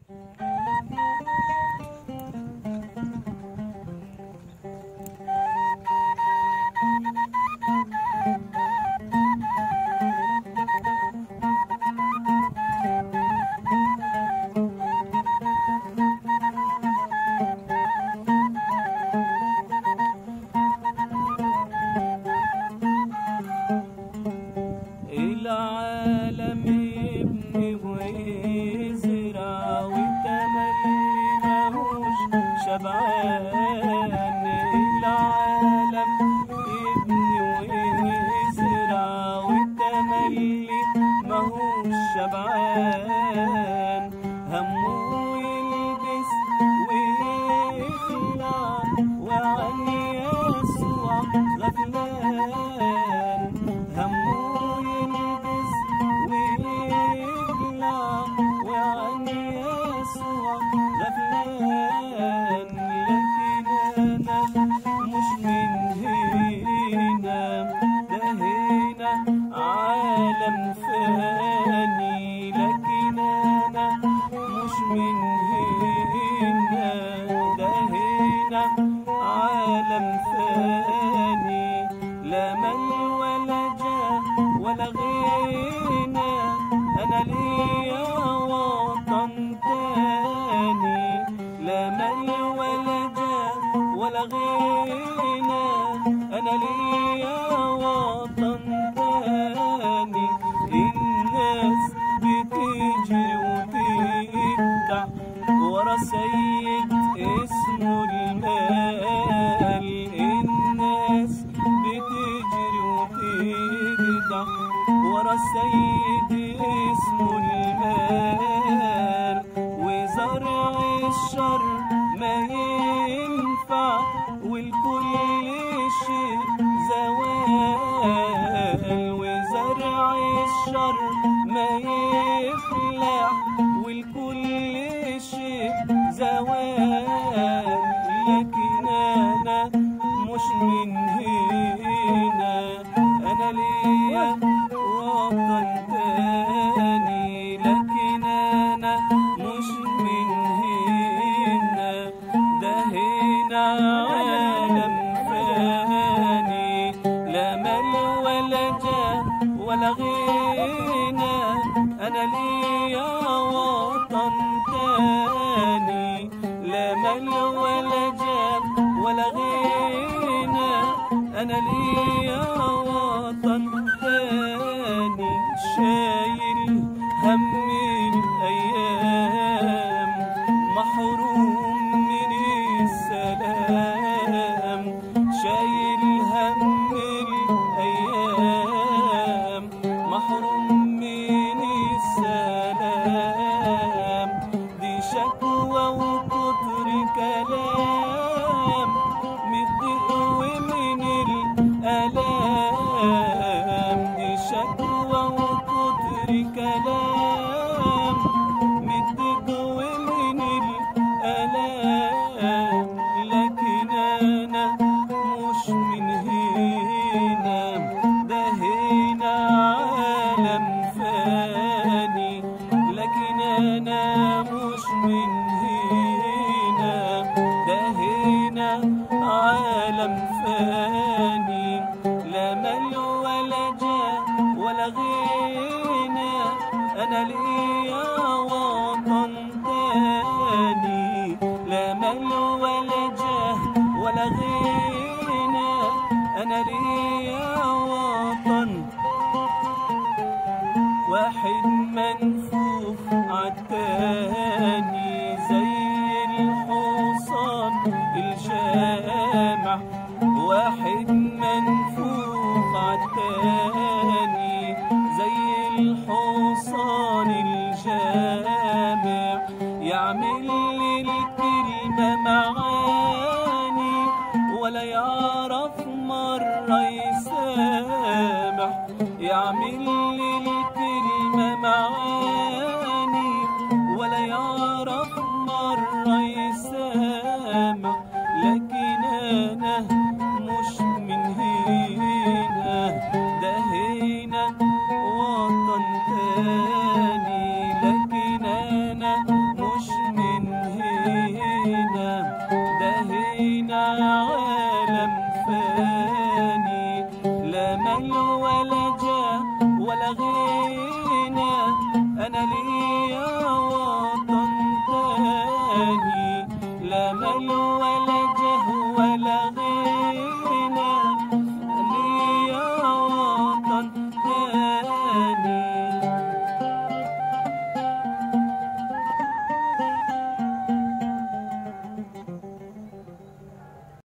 العالم يبني ويزرع وتملي ماهوش شبعان العالم يبني ويزرع وتملي ماهوش شبعان همه يلبس ويخلع وعن يسوع غفلان همه يلبس ويخلع وعن يسوع غفلان لكن انا مش من هنا ده هنا عالم فاني لكن انا مش من هنا ده هنا عالم فاني لا مال ولا جاه ولا غنى انا ليا وطن تاني لا مال ولا جاه ولا غنى انا ليا وطن تاني الناس بتجري وتبدع ورا سيد اسمه المال الناس بتجري وتبدع ورا سيد اسمه المال وزرع الشر ما ينفع والكل شيء زوال وزرع الشر ما يفلح والكل شيء زوال لكن انا مش من هنا انا ليا وطن تاني لكن انا مش من هنا ده هنا عالم فاني لا مال ولا جاه ولا غنى انا ليا وطن تاني لا مال ولا جاه ولا غنى انا ليا وطن تاني شايل هم الايام محروم من السلام شايل هم الايام محروم من السلام دي شكوى وكتر كلام متضايق ومن الالام دي شكوى وكتر كلام متضايق ومن الالام لكن انا مش من هنا ده هنا عالم فاني لكن انا مش من هنا ده هنا عالم فاني لا مال ولا جاه ولا غنى انا ليا وطن تاني لا مال ولا جاه ولا غنى انا ليا وطن واحد منفوخ عالتاني زي الحصان الجامع واحد منفوخ عالتاني زي الحصان الجامع يعمل للكلمة معاني ولا يعرف مرة يسامح يعمل للكلمة معاني ولا يعرف مرة يسامح لكن أنا مش من هنا ده هنا وطن تاني لكن أنا مش مال ولا جاه ولا غنى انا ليا وطن تاني لا مال